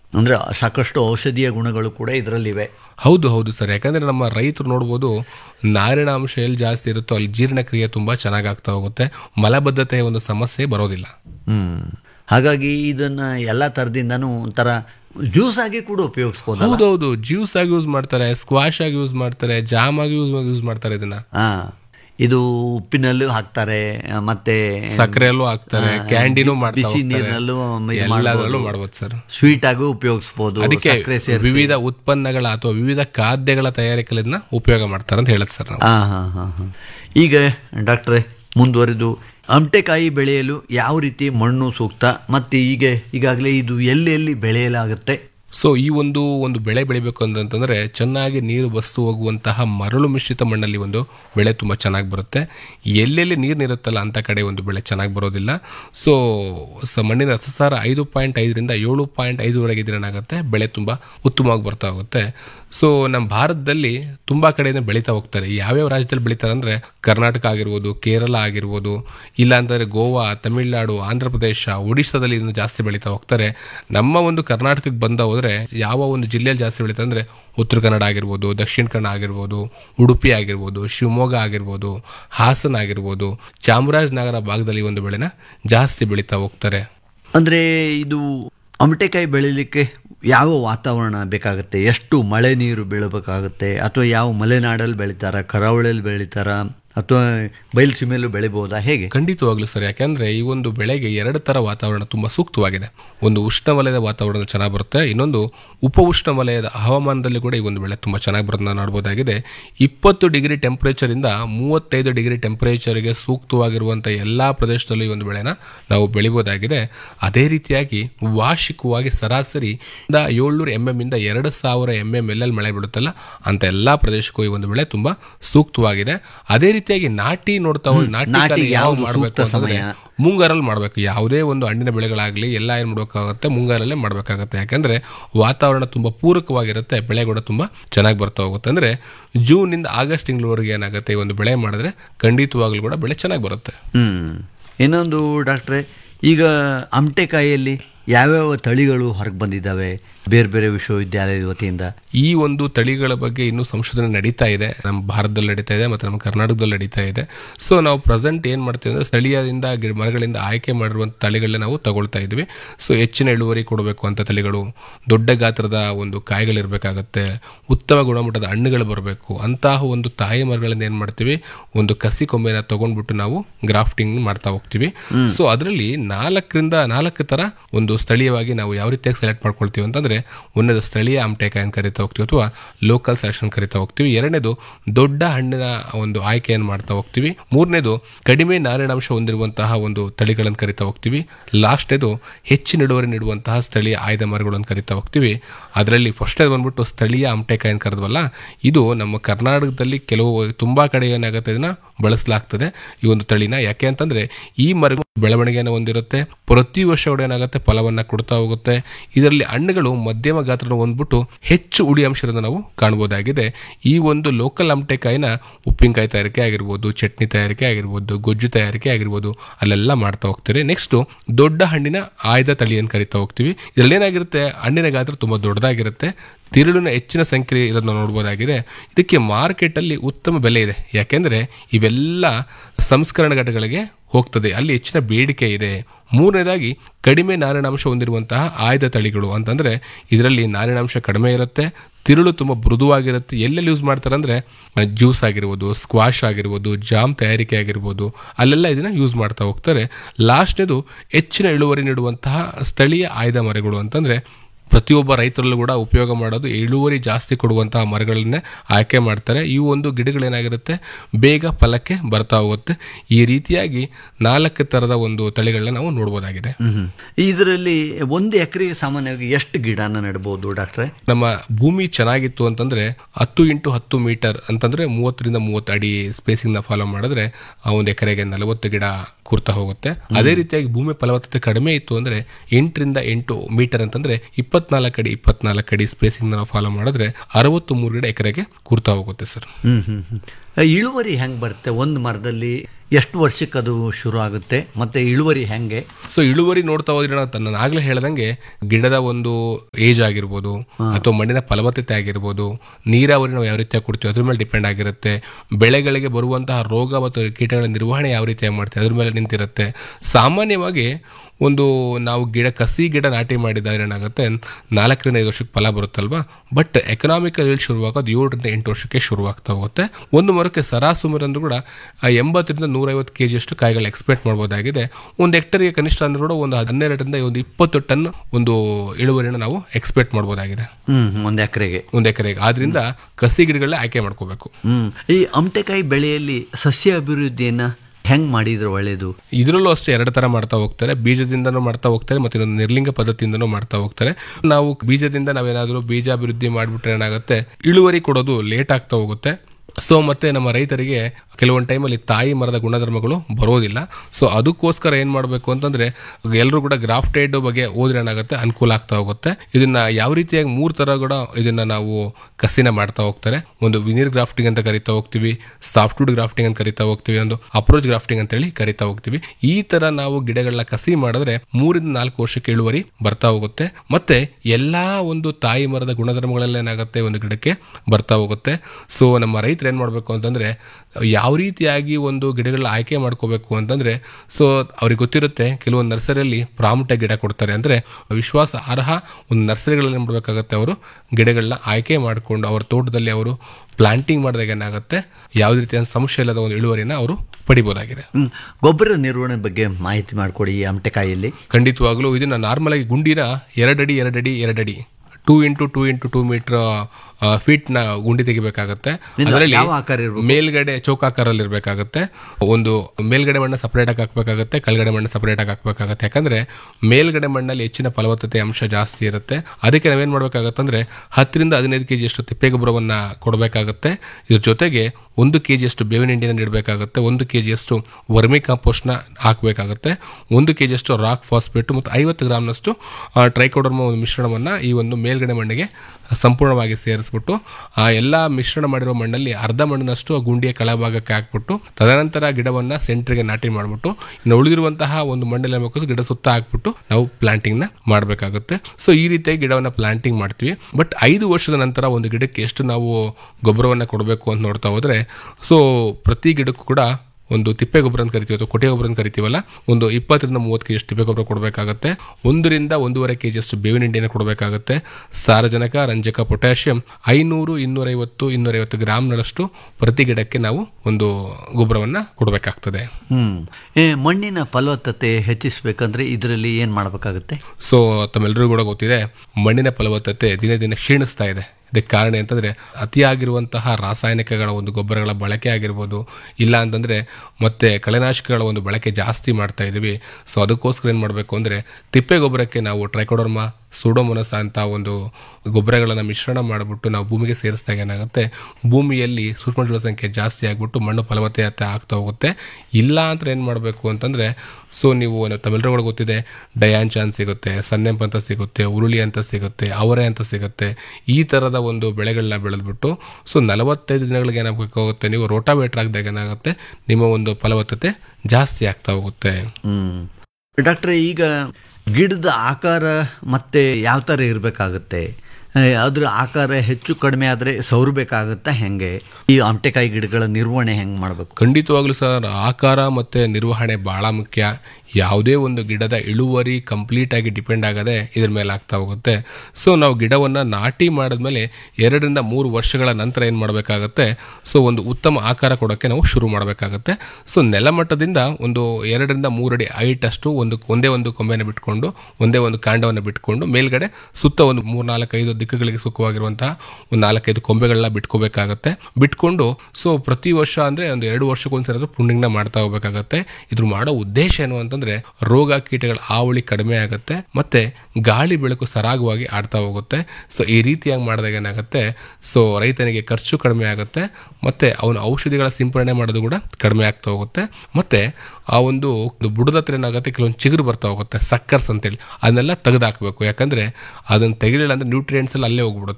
ಅಂದ್ರೆ ಸಾಕಷ್ಟು ಔಷಧೀಯ ಗುಣಗಳು ಕೂಡ ಇದರಲ್ಲಿವೆ ಹೌದು ಹೌದು ಸರ್ ಯಾಕಂದ್ರೆ ನಮ್ಮ ರೈತರು ನೋಡ್ಬೋದು ನಾರಿನಾಂಶ ಎಲ್ಲಿ ಜಾಸ್ತಿ ಇರುತ್ತೋ ಅಲ್ಲಿ ಜೀರ್ಣಕ್ರಿಯೆ ತುಂಬಾ ಚೆನ್ನಾಗಿ ಆಗ್ತಾ ಹೋಗುತ್ತೆ ಮಲಬದ್ಧತೆಯ ಒಂದು ಸಮಸ್ಯೆ ಬರೋದಿಲ್ಲ ಹ್ಮ್ ಹಾಗಾಗಿ ಇದನ್ನ ಎಲ್ಲ ಥರದಿಂದನೂ ಒಂಥರ ಜ್ಯೂಸ್ ಆಗಿ ಕೂಡ ಉಪಯೋಗಿಸ್ಬೋದಲ್ಲ ಹೌದೌದು ಜ್ಯೂಸ್ ಆಗಿ ಯೂಸ್ ಮಾಡ್ತಾರೆ ಸ್ಕ್ವಾಶ್ ಆಗಿ ಯೂಸ್ ಮಾಡ್ತಾರೆ ಜಾಮ್ ಆಗಿ ಯೂಸ್ ಯೂಸ್ ಮಾಡ್ತಾರೆ ಇದನ್ನ ಹಾ ಇದು ಉಪ್ಪಿನಲ್ಲೂ ಹಾಕ್ತಾರೆ ಮತ್ತೆ ಸಕ್ಕರೆಯಲ್ಲೂ ಹಾಕ್ತಾರೆ ಕ್ಯಾಂಡಿನೂ ಮಾಡ್ತಾ ಬಿಸಿ ಹೋಗ್ತಾರೆ. ನೀರಿನಲ್ಲೂ ಇದು ಎಲ್ಲದರಲ್ಲೂ ಮಾಡ್ಬೋದು. ಮಾಡ್ಬೋದು ಸರ್ ಸ್ವೀಟ್ ಆಗೂ ಉಪಯೋಗಿಸ್ಬೋದು ಅದಕ್ಕೆ ಸಕ್ಕರೆ ಸೇರಿಸಿ ವಿವಿಧ ಉತ್ಪನ್ನಗಳ ಅಥವಾ ವಿವಿಧ ಖಾದ್ಯಗಳ ತಯಾರಿಕೆಯಲ್ಲಿ ಇದನ್ನ ಉಪಯೋಗ ಮಾಡ್ತಾರೆ ಅಂತ ಹೇಳುತ್ತೆ ಸರ್ ನಾವು ಹಾ ಹಾ ಹಾ ಹಾ ಈಗ ಡಾಕ್ಟ್ರೆ ಮುಂದುವರಿದು ಅಮಟೆಕಾಯಿ ಬೆಳೆಯಲು ಯಾವ ರೀತಿ ಮಣ್ಣು ಸೂಕ್ತ ಮತ್ತೆ ಈಗ ಈಗಾಗಲೇ ಇದು ಎಲ್ಲಿ ಎಲ್ಲಿ ಬೆಳೆಯಲಾಗುತ್ತೆ ಸೊ ಈ ಒಂದು ಒಂದು ಬೆಳೆ ಬೆಳಿಬೇಕು ಅಂತಂತಂದ್ರೆ ಚೆನ್ನಾಗಿ ನೀರು ಬಸ್ತು ಹೋಗುವಂತಹ ಮರಳು ಮಿಶ್ರಿತ ಮಣ್ಣಲ್ಲಿ ಒಂದು ಬೆಳೆ ತುಂಬ ಚೆನ್ನಾಗಿ ಬರುತ್ತೆ ಎಲ್ಲೆಲ್ಲಿ ನೀರು ನಿರುತ್ತಲ್ಲ ಅಂತ ಕಡೆ ಒಂದು ಬೆಳೆ ಚೆನ್ನಾಗಿ ಬರೋದಿಲ್ಲ ಸೊ ಸ ಮಣ್ಣಿನ ರಸಸಾರ ಐದು ಪಾಯಿಂಟ್ ಐದರಿಂದ ಏಳು ಪಾಯಿಂಟ್ ಐದುವರೆಗೆ ಇದ್ರೆ ಏನಾಗುತ್ತೆ ಬೆಳೆ ತುಂಬ ಉತ್ತಮವಾಗಿ ಬರ್ತಾ ಹೋಗುತ್ತೆ ಸೊ ನಮ್ಮ ಭಾರತದಲ್ಲಿ ತುಂಬ ಕಡೆಯಿಂದ ಬೆಳೀತಾ ಹೋಗ್ತಾರೆ ಯಾವ್ಯಾವ ರಾಜ್ಯದಲ್ಲಿ ಬೆಳೀತಾರೆ ಅಂದರೆ ಕರ್ನಾಟಕ ಆಗಿರ್ಬೋದು ಕೇರಳ ಆಗಿರ್ಬೋದು ಇಲ್ಲ ಅಂತಂದರೆ ಗೋವಾ ತಮಿಳುನಾಡು ಆಂಧ್ರ ಪ್ರದೇಶ ಒಡಿಶಾದಲ್ಲಿ ಇದನ್ನು ಜಾಸ್ತಿ ಬೆಳೀತಾ ಹೋಗ್ತಾರೆ ನಮ್ಮ ಒಂದು ಕರ್ನಾಟಕಕ್ಕೆ ಬಂದ ಹೋದರೆ ಯಾವ ಒಂದು ಜಿಲ್ಲೆಯಲ್ಲಿ ಜಾಸ್ತಿ ಬೆಳೀತಾರೆ ಅಂದರೆ ಉತ್ತರ ಕನ್ನಡ ಆಗಿರ್ಬೋದು ದಕ್ಷಿಣ ಕನ್ನಡ ಆಗಿರ್ಬೋದು ಉಡುಪಿ ಆಗಿರ್ಬೋದು ಶಿವಮೊಗ್ಗ ಆಗಿರ್ಬೋದು ಹಾಸನ ಆಗಿರ್ಬೋದು ಚಾಮರಾಜನಗರ ಭಾಗದಲ್ಲಿ ಈ ಒಂದು ಬೆಳೆನ ಜಾಸ್ತಿ ಬೆಳೀತಾ ಹೋಗ್ತಾರೆ ಅಂದ್ರೆ ಇದು ಅಮಟೆಕಾಯಿ ಬೆಳಿಲಿಕ್ಕೆ ಯಾವ ವಾತಾವರಣ ಬೇಕಾಗುತ್ತೆ ಎಷ್ಟು ಮಳೆ ನೀರು ಬೀಳಬೇಕಾಗುತ್ತೆ ಅಥವಾ ಯಾವ ಮಲೆನಾಡಲ್ಲಿ ಬೆಳಿತಾರ ಕರಾವಳಿಯಲ್ಲಿ ಬೆಳಿತಾರ ಅಥವಾ ಬಯಲುಸೀಮೆಯಲ್ಲೂ ಬೆಳಿಬಹುದಾ ಹೇಗೆ ಖಂಡಿತವಾಗ್ಲೂ ಸರ್ ಯಾಕೆಂದ್ರೆ ಈ ಒಂದು ಬೆಳೆಗೆ ಎರಡು ತರ ವಾತಾವರಣ ತುಂಬಾ ಸೂಕ್ತವಾಗಿದೆ ಒಂದು ಉಷ್ಣವಲಯದ ವಾತಾವರಣ ಚೆನ್ನಾಗಿ ಬರುತ್ತೆ ಇನ್ನೊಂದು ಉಪ ಉಷ್ಣವಲಯದ ಹವಾಮಾನದಲ್ಲಿ ಕೂಡ ಈ ಒಂದು ಬೆಳೆ ತುಂಬಾ ಚೆನ್ನಾಗಿ ಬರೋದನ್ನ ನೋಡಬಹುದಾಗಿದೆ ಇಪ್ಪತ್ತು ಡಿಗ್ರಿ ಟೆಂಪರೇಚರ್ ಇಂದ ಮೂವತ್ತೈದು ಡಿಗ್ರಿ ಟೆಂಪರೇಚರ್ಗೆ ಸೂಕ್ತವಾಗಿರುವಂತ ಎಲ್ಲಾ ಪ್ರದೇಶದಲ್ಲೂ ಈ ಒಂದು ಬೆಳೆನ ನಾವು ಬೆಳಿಬಹುದಾಗಿದೆ ಅದೇ ರೀತಿಯಾಗಿ ವಾರ್ಷಿಕವಾಗಿ ಸರಾಸರಿ ಏಳ್ನೂರ ಎಂ ಎಂ ಇಂದ ಎರಡು ಸಾವಿರ ಎಂ ಎಂ ಎಲ್ಲೆಲ್ಲಿ ಮಳೆ ಬೀಳುತ್ತಲ್ಲ ಅಂತ ಎಲ್ಲಾ ಪ್ರದೇಶಕ್ಕೂ ಈ ಒಂದು ಬೆಳೆ ತುಂಬಾ ಸೂಕ್ತವಾಗಿದೆ ಅದೇ ರೀತಿಯಾಗಿ ನಾಟಿ ನೋಡ್ತಾ ಹೋಗಿ ನಾಟಿ ನಾಟಿಗೆ ಕಾಲ ಯಾವ ಯಾವ್ದು ಮಾಡಬೇಕು ಸೂಕ್ತ ಅಂತಂದ್ರೆ ಸಮಯ? ಮುಂಗಾರಲ್ಲಿ ಮಾಡಬೇಕು ಯಾವುದೇ ಒಂದು ಹಣ್ಣಿನ ಬೆಳೆಗಳಾಗಲಿ ಎಲ್ಲ ಏನು ಮಾಡಬೇಕಾಗುತ್ತೆ ಮುಂಗಾರಲ್ಲೇ ಮಾಡಬೇಕಾಗುತ್ತೆ ಯಾಕಂದ್ರೆ ವಾತಾವರಣ ತುಂಬಾ ಪೂರಕವಾಗಿರುತ್ತೆ ಬೆಳೆ ಕೂಡ ತುಂಬಾ ಚೆನ್ನಾಗಿ ಬರ್ತಾ ಹೋಗುತ್ತೆ ಅಂದ್ರೆ ಜೂನ್ ಇಂದ ಆಗಸ್ಟ್ ತಿಂಗಳವರೆಗೆ ಏನಾಗುತ್ತೆ ಈ ಒಂದು ಬೆಳೆ ಮಾಡಿದ್ರೆ ಖಂಡಿತವಾಗ್ಲೂ ಕೂಡ ಬೆಳೆ ಚೆನ್ನಾಗಿ ಬರುತ್ತೆ ಹ್ಮ್ ಇನ್ನೊಂದು ಡಾಕ್ಟ್ರೆ ಈಗ ಅಮಟೆಕಾಯಿಯಲ್ಲಿ ಯಾವ್ಯಾವ ತಳಿಗಳು ಹೊರಗೆ ಬಂದಿದ್ದಾವೆ ಬೇರೆ ಬೇರೆ ವಿಶ್ವವಿದ್ಯಾಲಯದ ವತಿಯಿಂದ ಈ ಒಂದು ತಳಿಗಳ ಬಗ್ಗೆ ಇನ್ನೂ ಸಂಶೋಧನೆ ನಡೀತಾ ಇದೆ ನಮ್ಮ ಭಾರತದಲ್ಲಿ ನಡೀತಾ ಇದೆ ಮತ್ತು ನಮ್ಮ ಕರ್ನಾಟಕದಲ್ಲಿ ನಡೀತಾ ಇದೆ ಸೊ ನಾವು ಪ್ರೆಸೆಂಟ್ ಏನು ಮಾಡ್ತೀವಿ ಅಂದರೆ ಸ್ಥಳೀಯದಿಂದ ಗಿಡ ಮರಗಳಿಂದ ಆಯ್ಕೆ ಮಾಡಿರುವಂಥ ತಳಿಗಳನ್ನ ನಾವು ತಗೊಳ್ತಾ ಇದ್ವಿ ಸೊ ಹೆಚ್ಚಿನ ಇಳುವರಿ ಕೊಡಬೇಕು ಅಂತ ತಳಿಗಳು ದೊಡ್ಡ ಗಾತ್ರದ ಒಂದು ಕಾಯಿಗಳಿರಬೇಕಾಗತ್ತೆ ಉತ್ತಮ ಗುಣಮಟ್ಟದ ಹಣ್ಣುಗಳು ಬರಬೇಕು ಅಂತಹ ಒಂದು ತಾಯಿ ಮರಗಳಿಂದ ಏನು ಮಾಡ್ತೀವಿ ಒಂದು ಕಸಿ ಕೊಂಬೆನ ತಗೊಂಡ್ಬಿಟ್ಟು ನಾವು ಗ್ರಾಫ್ಟಿಂಗ್ ಮಾಡ್ತಾ ಹೋಗ್ತೀವಿ ಸೊ ಅದರಲ್ಲಿ ನಾಲ್ಕರಿಂದ ನಾಲ್ಕು ತರ ಒಂದು ಸ್ಥಳೀಯವಾಗಿ ನಾವು ಯಾವ ರೀತಿಯಾಗಿ ಸೆಲೆಕ್ಟ್ ಮಾಡ್ಕೊಳ್ತೀವಿ ಅಂತಂದ್ರೆ ಒಂದನೇದು ಸ್ಥಳೀಯ ಆಮ್ಟೆಕಾಯಿ ಅಂತ ಕರಿತಾ ಹೋಗ್ತೀವಿ ಅಥವಾ ಲೋಕಲ್ ಸೆಲೆಕ್ಷನ್ ಕರಿತಾ ಹೋಗ್ತೀವಿ ಎರಡನೇದು ದೊಡ್ಡ ಹಣ್ಣಿನ ಒಂದು ಆಯ್ಕೆಯನ್ನು ಮಾಡ್ತಾ ಹೋಗ್ತೀವಿ ಮೂರನೇದು ಕಡಿಮೆ ನಾರಿನಾಂಶ ಹೊಂದಿರುವಂತಹ ಒಂದು ತಳಿಗಳನ್ನು ಕರಿತಾ ಹೋಗ್ತೀವಿ ಲಾಸ್ಟ್ನೇದು ಹೆಚ್ಚಿನ ಇಳುವರಿ ನೀಡುವಂತಹ ಸ್ಥಳೀಯ ಆಯ್ದ ಮರಗಳನ್ನು ಕರಿತಾ ಹೋಗ್ತೀವಿ ಅದರಲ್ಲಿ ಫಸ್ಟ್ ಬಂದ್ಬಿಟ್ಟು ಸ್ಥಳೀಯ ಆಮ್ಟೆಕಾಯಿ ಅಂತ ಕರೆದ್ವಲ್ಲ ಇದು ನಮ್ಮ ಕರ್ನಾಟಕದಲ್ಲಿ ಕೆಲವು ತುಂಬಾ ಕಡೆ ಏನಾಗುತ್ತೆ ಇದನ್ನ ಬಳಸಲಾಗ್ತದೆ ಈ ಒಂದು ತಳಿನ ಯಾಕೆ ಅಂತಂದ್ರೆ ಈ ಮರ ಬೆಳವಣಿಗೆಯನ್ನು ಹೊಂದಿರುತ್ತೆ ಪ್ರತಿ ವರ್ಷ ಕೂಡ ಏನಾಗುತ್ತೆ ಫಲವನ್ನ ಕೊಡ್ತಾ ಹೋಗುತ್ತೆ ಇದರಲ್ಲಿ ಹಣ್ಣುಗಳು ಮಧ್ಯಮ ಗಾತ್ರನ ಹೊಂದ್ಬಿಟ್ಟು ಹೆಚ್ಚು ಉಳಿ ಅಂಶ ಇರೋದನ್ನ ನಾವು ಕಾಣಬಹುದಾಗಿದೆ ಈ ಒಂದು ಲೋಕಲ್ ಅಮಟೆಕಾಯಿನ ಉಪ್ಪಿನಕಾಯಿ ತಯಾರಿಕೆ ಆಗಿರ್ಬೋದು ಚಟ್ನಿ ತಯಾರಿಕೆ ಆಗಿರ್ಬೋದು ಗೊಜ್ಜು ತಯಾರಿಕೆ ಆಗಿರ್ಬೋದು ಅಲ್ಲೆಲ್ಲ ಮಾಡ್ತಾ ಹೋಗ್ತಾರೆ ನೆಕ್ಸ್ಟ್ ದೊಡ್ಡ ಹಣ್ಣಿನ ಆಯ್ದ ತಳಿ ಅಂತ ಕರಿತಾ ಹೋಗ್ತೀವಿ ಇದರಲ್ಲಿ ಏನಾಗಿರುತ್ತೆ ಹಣ್ಣಿನ ಗಾತ್ರ ತುಂಬಾ ದೊಡ್ಡದಾಗಿರುತ್ತೆ ತಿರುಳಿನ ಹೆಚ್ಚಿನ ಸಂಖ್ಯೆ ಇರೋದನ್ನ ನೋಡ್ಬೋದಾಗಿದೆ ಇದಕ್ಕೆ ಮಾರ್ಕೆಟ್ ಅಲ್ಲಿ ಉತ್ತಮ ಬೆಲೆ ಇದೆ ಯಾಕೆಂದ್ರೆ ಇವೆಲ್ಲ ಸಂಸ್ಕರಣ ಘಟಕಗಳಿಗೆ ಹೋಗ್ತದೆ ಅಲ್ಲಿ ಹೆಚ್ಚಿನ ಬೇಡಿಕೆ ಇದೆ ಮೂರನೇದಾಗಿ ಕಡಿಮೆ ನಾರಿನಾಂಶ ಹೊಂದಿರುವಂತಹ ಆಯ್ದ ತಳಿಗಳು ಅಂತಂದ್ರೆ ಇದರಲ್ಲಿ ನಾರಿನಾಂಶ ಕಡಿಮೆ ಇರುತ್ತೆ ತಿರುಳು ತುಂಬ ಮೃದುವಾಗಿರುತ್ತೆ ಎಲ್ಲೆಲ್ಲಿ ಯೂಸ್ ಮಾಡ್ತಾರೆ ಅಂದ್ರೆ ಜ್ಯೂಸ್ ಆಗಿರ್ಬೋದು ಸ್ಕ್ವಾಶ್ ಆಗಿರ್ಬೋದು ಜಾಮ್ ತಯಾರಿಕೆ ಆಗಿರ್ಬೋದು ಅಲ್ಲೆಲ್ಲ ಇದನ್ನ ಯೂಸ್ ಮಾಡ್ತಾ ಹೋಗ್ತಾರೆ ಲಾಸ್ಟ್ನೇದು ಹೆಚ್ಚಿನ ಇಳುವರಿ ನೀಡುವಂತಹ ಸ್ಥಳೀಯ ಆಯ್ದ ಮರಗಳು ಅಂತಂದ್ರೆ ಪ್ರತಿಯೊಬ್ಬ ರೈತರಲ್ಲೂ ಕೂಡ ಉಪಯೋಗ ಮಾಡೋದು ಇಳುವರಿ ಜಾಸ್ತಿ ಕೊಡುವಂತಹ ಮರಗಳನ್ನೇ ಆಯ್ಕೆ ಮಾಡ್ತಾರೆ ಈ ಒಂದು ಗಿಡಗಳೇನಾಗಿರುತ್ತೆ ಬೇಗ ಫಲಕ್ಕೆ ಬರ್ತಾ ಹೋಗುತ್ತೆ ಈ ರೀತಿಯಾಗಿ ನಾಲ್ಕು ತರದ ಒಂದು ತಳಿಗಳನ್ನ ನಾವು ನೋಡ್ಬೋದಾಗಿದೆ ಹ್ಮ್ ಇದರಲ್ಲಿ ಒಂದು ಎಕರೆಗೆ ಸಾಮಾನ್ಯವಾಗಿ ಎಷ್ಟು ಗಿಡನ ನೆಡ್ಬೋದು ಡಾಕ್ಟ್ರೆ ನಮ್ಮ ಭೂಮಿ ಚೆನ್ನಾಗಿತ್ತು ಅಂತಂದ್ರೆ ಹತ್ತು ಇಂಟು ಹತ್ತು ಮೀಟರ್ ಅಂತಂದ್ರೆ ಮೂವತ್ತರಿಂದ ಮೂವತ್ತು ಅಡಿ ಸ್ಪೇಸಿಂಗ್ ನ ಫಾಲೋ ಮಾಡಿದ್ರೆ ಆ ಒಂದು ಎಕರೆಗೆ ನಲವತ್ತು ಗಿಡ ಕೂರ್ತಾ ಹೋಗುತ್ತೆ ಅದೇ ರೀತಿಯಾಗಿ ಭೂಮಿ ಫಲವತ್ತತೆ ಕಡಿಮೆ ಇತ್ತು ಅಂದ್ರೆ ಎಂಟರಿಂದ ಎಂಟು ಮೀಟರ್ ಅಂತಂದ್ರೆ ಇಪ್ಪತ್ನಾಲ್ಕು ಅಡಿ ಇಪ್ಪತ್ನಾಲ್ಕು ಅಡಿ ಸ್ಪೇಸಿಂಗ್ ನಾವು ಫಾಲೋ ಮಾಡಿದ್ರೆ ಅರವತ್ತು ಮೂರು ಗಿಡ ಎಕರೆಗೆ ಕೂರ್ತಾ ಹೋಗುತ್ತೆ ಸರ್ ಹ್ಮ್ ಹ್ಮ್ ಹ್ಮ್ ಇಳುವರಿ ಹೆಂಗ್ ಬರುತ್ತೆ ಒಂದು ಮರದಲ್ಲಿ ಎಷ್ಟು ವರ್ಷಕ್ಕೆ ಅದು ಶುರು ಆಗುತ್ತೆ ಮತ್ತೆ ಇಳುವರಿ ಹೆಂಗೆ ಸೊ ಇಳುವರಿ ನೋಡ್ತಾ ಹೋದ್ರೆ ನಾವು ನಾನು ಆಗ್ಲೇ ಹೇಳ್ದಂಗೆ ಗಿಡದ ಒಂದು ಏಜ್ ಆಗಿರ್ಬೋದು ಅಥವಾ ಮಣ್ಣಿನ ಫಲವತ್ತತೆ ಆಗಿರ್ಬೋದು ನೀರಾವರಿ ನಾವು ಯಾವ ರೀತಿಯಾಗಿ ಕೊಡ್ತೀವಿ ಅದ್ರ ಮೇಲೆ ಡಿಪೆಂಡ್ ಆಗಿರುತ್ತೆ ಬೆಳೆಗಳಿಗೆ ಬರುವಂತಹ ರೋಗ ಮತ್ತು ಕೀಟಗಳ ನಿರ್ವಹಣೆ ಯಾವ ರೀತಿಯಾಗಿ ಮಾಡ್ತೀವಿ ಅದ್ರ ಮೇಲೆ ನಿಂತಿರುತ್ತೆ ಸಾಮಾನ್ಯವಾಗಿ ಒಂದು ನಾವು ಗಿಡ ಕಸಿ ಗಿಡ ನಾಟಿ ಮಾಡಿದಾಗ ಏನಾಗುತ್ತೆ ನಾಲ್ಕರಿಂದ ಐದು ವರ್ಷಕ್ಕೆ ಫಲ ಬರುತ್ತಲ್ವಾ ಬಟ್ ಎಕನಾಮಿಕಲ್ ಏಜ್ ಶುರುವಾಗೋದು ಏಳರಿಂದ ಎಂಟು ವರ್ಷಕ್ಕೆ ಶುರುವಾಗ್ತಾ ಹೋಗುತ್ತೆ ಒಂದು ಮರಕ್ಕೆ ಸರಾಸುಮಾರು ಅಂದ್ರೂ ಕೂಡ ಆ ಎಂಬತ್ತರಿಂದ ನೂರೈವತ್ತು ಕೆ ಜಿಯಷ್ಟು ಕಾಯಿಗಳು ಎಕ್ಸ್ಪೆಕ್ಟ್ ಮಾಡ್ಬೋದಾಗಿದೆ ಒಂದು ಹೆಕ್ಟರ್ಗೆ ಕನಿಷ್ಠ ಅಂದ್ರೂ ಕೂಡ ಒಂದು ಹನ್ನೆರಡರಿಂದ ಒಂದು ಇಪ್ಪತ್ತು ಟನ್ ಒಂದು ಇಳುವರಿನ ನಾವು ಎಕ್ಸ್ಪೆಕ್ಟ್ ಮಾಡ್ಬೋದಾಗಿದೆ ಹ್ಮ್ ಒಂದು ಎಕರೆಗೆ ಒಂದು ಎಕರೆಗೆ ಆದ್ರಿಂದ ಕಸಿ ಗಿಡಗಳನ್ನ ಆಯ್ಕೆ ಮಾಡ್ಕೋಬೇಕು ಹ್ಮ್ ಈ ಅಮಟೆಕಾಯಿ ಬೆಳೆಯಲ್ಲಿ ಸಸ್ಯ ಅಭಿವೃದ್ಧಿಯನ್ನ ಹೆಂಗ್ ಮಾಡಿದ್ರೆ ಒಳ್ಳೇದು ಇದರಲ್ಲೂ ಅಷ್ಟೇ ಎರಡು ತರ ಮಾಡ್ತಾ ಹೋಗ್ತಾರೆ ಬೀಜದಿಂದನೂ ಮಾಡ್ತಾ ಹೋಗ್ತಾರೆ ಮತ್ತೆ ಇದೊಂದು ನಿರ್ಲಿಂಗ ಪದ್ಧತಿಯಿಂದನೂ ಮಾಡ್ತಾ ಹೋಗ್ತಾರೆ ನಾವು ಬೀಜದಿಂದ ನಾವೇನಾದ್ರೂ ಬೀಜಾಭಿವೃದ್ಧಿ ಮಾಡಿಬಿಟ್ರೆ ಏನಾಗುತ್ತೆ ಇಳುವರಿ ಕೊಡೋದು ಲೇಟ್ ಆಗ್ತಾ ಹೋಗುತ್ತೆ ಸೊ ಮತ್ತೆ ನಮ್ಮ ರೈತರಿಗೆ ಕೆಲವೊಂದು ಟೈಮಲ್ಲಿ ತಾಯಿ ಮರದ ಗುಣಧರ್ಮಗಳು ಬರೋದಿಲ್ಲ ಸೊ ಅದಕ್ಕೋಸ್ಕರ ಏನ್ ಮಾಡಬೇಕು ಅಂತಂದ್ರೆ ಎಲ್ಲರೂ ಕೂಡ ಗ್ರಾಫ್ಟೆಡ್ ಬಗ್ಗೆ ಓದ್ರೆ ಏನಾಗುತ್ತೆ ಅನುಕೂಲ ಆಗ್ತಾ ಹೋಗುತ್ತೆ ಇದನ್ನ ಯಾವ ರೀತಿಯಾಗಿ ಮೂರ್ ತರ ಕೂಡ ಇದನ್ನ ನಾವು ಕಸಿನ ಮಾಡ್ತಾ ಹೋಗ್ತಾರೆ ಒಂದು ವಿನೀರ್ ಗ್ರಾಫ್ಟಿಂಗ್ ಅಂತ ಕರಿತಾ ಹೋಗ್ತೀವಿ ಸಾಫ್ಟ್ವುಡ್ ಗ್ರಾಫ್ಟಿಂಗ್ ಅಂತ ಕರಿತಾ ಹೋಗ್ತೀವಿ ಒಂದು ಅಪ್ರೋಚ್ ಗ್ರಾಫ್ಟಿಂಗ್ ಅಂತ ಹೇಳಿ ಕರಿತಾ ಹೋಗ್ತೀವಿ ಈ ತರ ನಾವು ಗಿಡಗಳನ್ನ ಕಸಿ ಮಾಡಿದ್ರೆ ಮೂರಿಂದ ನಾಲ್ಕು ವರ್ಷಕ್ಕೆ ಇಳುವರಿ ಬರ್ತಾ ಹೋಗುತ್ತೆ ಮತ್ತೆ ಎಲ್ಲಾ ಒಂದು ತಾಯಿ ಮರದ ಗುಣಧರ್ಮಗಳೆಲ್ಲ ಏನಾಗುತ್ತೆ ಒಂದು ಗಿಡಕ್ಕೆ ಬರ್ತಾ ಹೋಗುತ್ತೆ ಸೊ ನಮ್ಮ ರೈತರು ಏನ್ ಮಾಡ್ಬೇಕು ಅಂತಂದ್ರೆ ಯಾವ ರೀತಿಯಾಗಿ ಒಂದು ಗಿಡಗಳನ್ನ ಆಯ್ಕೆ ಮಾಡ್ಕೋಬೇಕು ಅಂತಂದ್ರೆ ಸೊ ಅವ್ರಿಗೆ ಗೊತ್ತಿರುತ್ತೆ ಕೆಲವೊಂದು ನರ್ಸರಿಯಲ್ಲಿ ಪ್ರಾಮುಟ್ಯ ಗಿಡ ಕೊಡ್ತಾರೆ ಅಂದ್ರೆ ವಿಶ್ವಾಸ ಅರ್ಹ ಒಂದು ನರ್ಸರಿಗಳಲ್ಲಿ ಏನ್ ಮಾಡ್ಬೇಕಾಗತ್ತೆ ಅವರು ಗಿಡಗಳನ್ನ ಆಯ್ಕೆ ಮಾಡಿಕೊಂಡು ಅವ್ರ ತೋಟದಲ್ಲಿ ಅವರು ಪ್ಲಾಂಟಿಂಗ್ ಮಾಡಿದಾಗ ಏನಾಗುತ್ತೆ ಯಾವುದೇ ರೀತಿಯ ಸಮಸ್ಯೆ ಇಲ್ಲದ ಒಂದು ಇಳುವರಿನ ಅವರು ಪಡಿಬೋದಾಗಿದೆ ಹ್ಮ್ ಗೊಬ್ಬರ ನಿರ್ವಹಣೆ ಬಗ್ಗೆ ಮಾಹಿತಿ ಮಾಡಿಕೊಡಿ ಈ ಅಮಟೆಕಾಯಿಯಲ್ಲಿ ಖಂಡಿತವಾಗ್ಲೂ ಇದನ್ನ ನಾರ್ಮಲ್ ಆಗಿ ಗುಂಡಿನ ಎರಡಡಿ ಎರಡಡಿ ಎರಡಡಿ two into two into two metre feet ನ ಗುಂಡಿ ತೆಗಿಬೇಕಾಗತ್ತೆ ಇದು ಅದರಲ್ಲಿ ಯಾವ ಆಕಾರ ಇರ್ಬೇಕು? ಮೇಲ್ಗಡೆ ಚೌಕಾಕಾರಲ್ಲಿ ಇರಬೇಕಾಗತ್ತೆ ಒಂದು ಮೇಲ್ಗಡೆ ಮಣ್ಣ ಸಪರೇಟ್ ಆಗಿ ಹಾಕ್ಬೇಕಾಗತ್ತೆ ಕೆಳಗಡೆ ಮಣ್ಣು ಸಪರೇಟ್ ಆಗಿ ಹಾಕ್ಬೇಕಾಗತ್ತೆ ಯಾಕಂದ್ರೆ ಮೇಲ್ಗಡೆ ಮಣ್ಣಲ್ಲಿ ಹೆಚ್ಚಿನ ಫಲವತ್ತತೆ ಅಂಶ ಜಾಸ್ತಿ ಇರುತ್ತೆ ಅದಕ್ಕೆ ನಾವೇನ್ ಮಾಡ್ಬೇಕಾಗತ್ತೆ ಅಂದ್ರೆ ಹತ್ತರಿಂದ ಹದಿನೈದು ಕೆಜಿ ಅಷ್ಟು ತಿಪ್ಪೆ ಗೊಬ್ಬರವನ್ನ ಕೊಡಬೇಕಾಗತ್ತೆ ಇದ್ರ ಜೊತೆಗೆ ಒಂದು ಕೆ ಜಿಯಷ್ಟು ಬೇವಿನ ಹಿಂಡಿನ ನೀಡಬೇಕಾಗುತ್ತೆ ಒಂದು ಕೆ ಜಿಯಷ್ಟು ವರ್ಮಿ ಕಾಂಪೋಸ್ಟ್ನ ಹಾಕಬೇಕಾಗುತ್ತೆ ಒಂದು ಕೆ ಜಿಯಷ್ಟು ರಾಕ್ ಫಾಸ್ಫೇಟ್ ಮತ್ತು ಐವತ್ತು ಗ್ರಾಮ್ನಷ್ಟು ಟ್ರೈಕೋಡರ್ಮ ಒಂದು ಮಿಶ್ರಣವನ್ನು ಈ ಒಂದು ಮೇಲ್ಗಡೆ ಮಣ್ಣಿಗೆ ಸಂಪೂರ್ಣವಾಗಿ ಸೇರಿಸ್ಬಿಟ್ಟು ಆ ಎಲ್ಲ ಮಿಶ್ರಣ ಮಾಡಿರೋ ಮಣ್ಣಲ್ಲಿ ಅರ್ಧ ಮಣ್ಣಿನಷ್ಟು ಆ ಗುಂಡಿಯ ಕೆಳಭಾಗಕ್ಕೆ ಹಾಕ್ಬಿಟ್ಟು ತದನಂತರ ಗಿಡವನ್ನ ಸೆಂಟ್ರಿಗೆ ನಾಟಿ ಮಾಡಿಬಿಟ್ಟು ಇನ್ನು ಉಳಿದಿರುವಂತಹ ಒಂದು ಮಣ್ಣಲ್ಲಿ ಏನ್ಬೇಕು ಗಿಡ ಸುತ್ತ ಹಾಕ್ಬಿಟ್ಟು ನಾವು ಪ್ಲಾಂಟಿಂಗ್ ನ ಮಾಡಬೇಕಾಗುತ್ತೆ ಸೊ ಈ ರೀತಿಯಾಗಿ ಗಿಡವನ್ನ ಪ್ಲಾಂಟಿಂಗ್ ಮಾಡ್ತೀವಿ ಬಟ್ ಐದು ವರ್ಷದ ನಂತರ ಒಂದು ಗಿಡಕ್ಕೆ ಎಷ್ಟು ನಾವು ಗೊಬ್ಬರವನ್ನ ಕೊಡಬೇಕು ಅಂತ ನೋಡ್ತಾ ಹೋದ್ರೆ ಸೊ ಪ್ರತಿ ಗಿಡಕ್ಕೂ ಕೂಡ ಒಂದು ತಿಪ್ಪೆ ಗೊಬ್ಬರ ಅಂತ ಕರಿತೀವಿ ಅಥವಾ ಕೊಟ್ಟೆ ಗೊಬ್ಬರ ಅಂತ ಕರಿತೀವಲ್ಲ ಒಂದು ಇಪ್ಪತ್ತರಿಂದ ಮೂವತ್ತು ಕೆಜಿ ತಿಪ್ಪೆ ಗೊಬ್ಬರ ಕೊಡಬೇಕಾಗುತ್ತೆ ಒಂದರಿಂದ ಒಂದೂವರೆ ಕೆಜಿ ಅಷ್ಟು ಬೇವಿನ ಹಿಂಡಿನ ಕೊಡಬೇಕಾಗುತ್ತೆ ಸಾರಜನಕ ರಂಜಕ ಪೊಟ್ಯಾಷಿಯಂ ಐನೂರು ಇನ್ನೂರೈವತ್ತು ಇನ್ನೂರೈವತ್ತು ಗ್ರಾಮ್ನಷ್ಟು ಪ್ರತಿ ಗಿಡಕ್ಕೆ ನಾವು ಒಂದು ಗೊಬ್ಬರವನ್ನ ಕೊಡಬೇಕಾಗ್ತದೆ ಹ್ಮ್ ಏ, ಮಣ್ಣಿನ ಫಲವತ್ತತೆ ಹೆಚ್ಚಿಸಬೇಕಂದ್ರೆ ಇದರಲ್ಲಿ ಏನ್ ಮಾಡಬೇಕಾಗುತ್ತೆ ಸೊ ತಮ್ಮೆಲ್ಲರಿಗೂ ಕೂಡ ಗೊತ್ತಿದೆ ಮಣ್ಣಿನ ಫಲವತ್ತತೆ ದಿನೇ ದಿನೇ ಕ್ಷೀಣಿಸ್ತಾ ಇದೆ ಇದಕ್ಕೆ ಕಾರಣ ಅಂತಂದ್ರೆ ಅತಿಯಾಗಿರುವಂತಹ ರಾಸಾಯನಿಕಗಳ ಒಂದು ಗೊಬ್ಬರಗಳ ಬಳಕೆ ಆಗಿರ್ಬೋದು ಇಲ್ಲ ಅಂತಂದ್ರೆ ಮತ್ತೆ ಕಳೆನಾಶಕಗಳ ಒಂದು ಬಳಕೆ ಜಾಸ್ತಿ ಮಾಡ್ತಾ ಇದೀವಿ ಸೊ ಅದಕ್ಕೋಸ್ಕರ ಏನು ಮಾಡಬೇಕು ಅಂದ್ರೆ ತಿಪ್ಪೆ ಗೊಬ್ಬರಕ್ಕೆ ನಾವು ಟ್ರೈಕೋಡರ್ಮಾ ಸೂಡೋಮೊನಸ್ ಅಂತ ಒಂದು ಗೊಬ್ಬರಗಳನ್ನು ಮಿಶ್ರಣ ಮಾಡಿಬಿಟ್ಟು ನಾವು ಭೂಮಿಗೆ ಸೇರಿಸಿದಾಗ ಏನಾಗುತ್ತೆ ಭೂಮಿಯಲ್ಲಿ ಸೂಕ್ಷ್ಮಜೀವ ಸಂಖ್ಯೆ ಜಾಸ್ತಿ ಆಗಿಬಿಟ್ಟು ಮಣ್ಣು ಫಲವತ್ತತೆ ಆಗ್ತಾ ಹೋಗುತ್ತೆ ಇಲ್ಲ ಅಂತ ಏನು ಮಾಡಬೇಕು ಅಂತಂದ್ರೆ ಸೊ ನೀವು ತಮಿಳ್ನಾಡು ಗೊತ್ತಿದೆ ಡಯಾನ್ಚಾನ್ ಸಿಗುತ್ತೆ ಸನ್ನೆಂಪ್ ಅಂತ ಸಿಗುತ್ತೆ ಉರುಳಿ ಅಂತ ಸಿಗುತ್ತೆ ಅವರೆ ಅಂತ ಸಿಗುತ್ತೆ ಈ ಥರದ ಒಂದು ಬೆಳೆಗಳನ್ನ ಬೆಳೆದ್ಬಿಟ್ಟು ಸೊ ನಲವತ್ತೈದು ದಿನಗಳಿಗೆ ಏನಾಗಬೇಕಾಗುತ್ತೆ ನೀವು ರೋಟಾವೇಟ್ರ್ ಹಾಕಿದಾಗ ಏನಾಗುತ್ತೆ ನಿಮ್ಮ ಒಂದು ಫಲವತ್ತತೆ ಜಾಸ್ತಿ ಆಗ್ತಾ ಹೋಗುತ್ತೆ ಹ್ಮ್ ಡಾಕ್ಟ್ರೆ ಈಗ ಗಿಡದ ಆಕಾರ ಮತ್ತೆ ಯಾವ ಥರ ಇರಬೇಕಾಗುತ್ತೆ ಅದ್ರ ಆಕಾರ ಹೆಚ್ಚು ಕಡಿಮೆ ಆದರೆ ಸೌರಬೇಕಾಗತ್ತಾ ಹೆಂಗೆ ಈ ಆಮಟೆಕಾಯಿ ಗಿಡಗಳ ನಿರ್ವಹಣೆ ಹೆಂಗೆ ಮಾಡಬೇಕು ಖಂಡಿತವಾಗ್ಲೂ ಸರ್ ಆಕಾರ ಮತ್ತು ನಿರ್ವಹಣೆ ಬಹಳ ಮುಖ್ಯ ಯಾವುದೇ ಒಂದು ಗಿಡದ ಇಳುವರಿ ಕಂಪ್ಲೀಟ್ ಆಗಿ ಡಿಪೆಂಡ್ ಆಗದೆ ಇದ್ರ ಮೇಲೆ ಆಗ್ತಾ ಹೋಗುತ್ತೆ ಸೊ ನಾವು ಗಿಡವನ್ನು ನಾಟಿ ಮಾಡಿದ್ಮೇಲೆ ಎರಡರಿಂದ ಮೂರು ವರ್ಷಗಳ ನಂತರ ಏನು ಮಾಡಬೇಕಾಗತ್ತೆ ಸೊ ಒಂದು ಉತ್ತಮ ಆಕಾರ ಕೊಡೋಕ್ಕೆ ನಾವು ಶುರು ಮಾಡಬೇಕಾಗತ್ತೆ ಸೊ ನೆಲಮಟ್ಟದಿಂದ ಒಂದು ಎರಡರಿಂದ ಮೂರಡಿ ಹೈಟ್ ಅಷ್ಟು ಒಂದು ಒಂದೇ ಒಂದು ಕೊಂಬೆನ ಬಿಟ್ಕೊಂಡು ಒಂದೇ ಒಂದು ಕಾಂಡವನ್ನು ಬಿಟ್ಕೊಂಡು ಮೇಲ್ಗಡೆ ಸುತ್ತ ಒಂದು ಮೂರು ನಾಲ್ಕೈದು ದಿಕ್ಕುಗಳಿಗೆ ಸುಖವಾಗಿರುವಂತಹ ಒಂದು ನಾಲ್ಕೈದು ಕೊಂಬೆಗಳನ್ನ ಬಿಟ್ಕೋಬೇಕಾಗತ್ತೆ ಬಿಟ್ಕೊಂಡು ಸೊ ಪ್ರತಿ ವರ್ಷ ಅಂದ್ರೆ ಒಂದು ಎರಡು ವರ್ಷಕ್ಕೊಂದ್ಸರಿ ಪುಣ್ಯಂಗ್ನ ಮಾಡ್ತಾ ಹೋಗ್ಬೇಕಾಗತ್ತೆ ಇದ್ರ ಮಾಡೋ ಉದ್ದೇಶ ಏನು ಅಂತಂದ್ರೆ ರೋಗ ಕೀಟಗಳ ಹಾವಳಿ ಕಡಿಮೆ ಆಗುತ್ತೆ ಮತ್ತೆ ಗಾಳಿ ಬೆಳಕು ಸರಾಗವಾಗಿ ಆಡ್ತಾ ಹೋಗುತ್ತೆ ಸೊ ಈ ರೀತಿಯಾಗಿ ಮಾಡಿದಾಗ ಏನಾಗುತ್ತೆ ಸೊ ರೈತನಿಗೆ ಖರ್ಚು ಕಡಿಮೆ ಆಗುತ್ತೆ ಮತ್ತೆ ಅವನ ಔಷಧಿಗಳ ಸಿಂಪರಣೆ ಮಾಡೋದು ಕೂಡ ಕಡಿಮೆ ಆಗ್ತಾ ಹೋಗುತ್ತೆ ಮತ್ತೆ ಆ ಒಂದು ಬುಡದ ಹತ್ರ ಏನಾಗುತ್ತೆ ಕೆಲವೊಂದು ಚಿಗುರು ಬರ್ತಾ ಹೋಗುತ್ತೆ ಸಕ್ಕರ್ಸ್ ಅಂತೇಳಿ ಅದನ್ನೆಲ್ಲ ತೆಗೆದು ಹಾಕಬೇಕು ಯಾಕಂದ್ರೆ ಅದನ್ನ ತೆಗಿಲಿಲ್ಲ ಅಂದ್ರೆ ನ್ಯೂಟ್ರಿಯೆಂಟ್ಸ್ ಎಲ್ಲ ಅಲ್ಲೇ ಹೋಗ್ಬಿಡುತ್ತೆ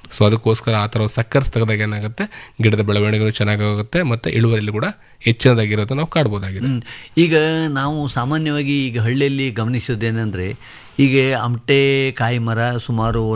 ಸೊ ಅದಕ್ಕೋಸ್ಕರ ಆ ಥರ ಸಕ್ಕರ್ಸ್ ತೆಗೆದಾಗ ಏನಾಗುತ್ತೆ ಗಿಡದ ಬೆಳವಣಿಗೆನೂ ಚೆನ್ನಾಗಾಗುತ್ತೆ ಮತ್ತು ಇಳುವರಿಲಿ ಕೂಡ ಹೆಚ್ಚಿನದಾಗಿರೋದು ನಾವು ಕಾಡ್ಬೋದಾಗಿದೆ ಹ್ಮ್. ಈಗ ನಾವು ಸಾಮಾನ್ಯವಾಗಿ ಈಗ ಹಳ್ಳಿಯಲ್ಲಿ ಗಮನಿಸೋದೇನೆಂದರೆ ಈಗ ಅಮಟೆ ಕಾಯಿ ಮರ ಸುಮಾರು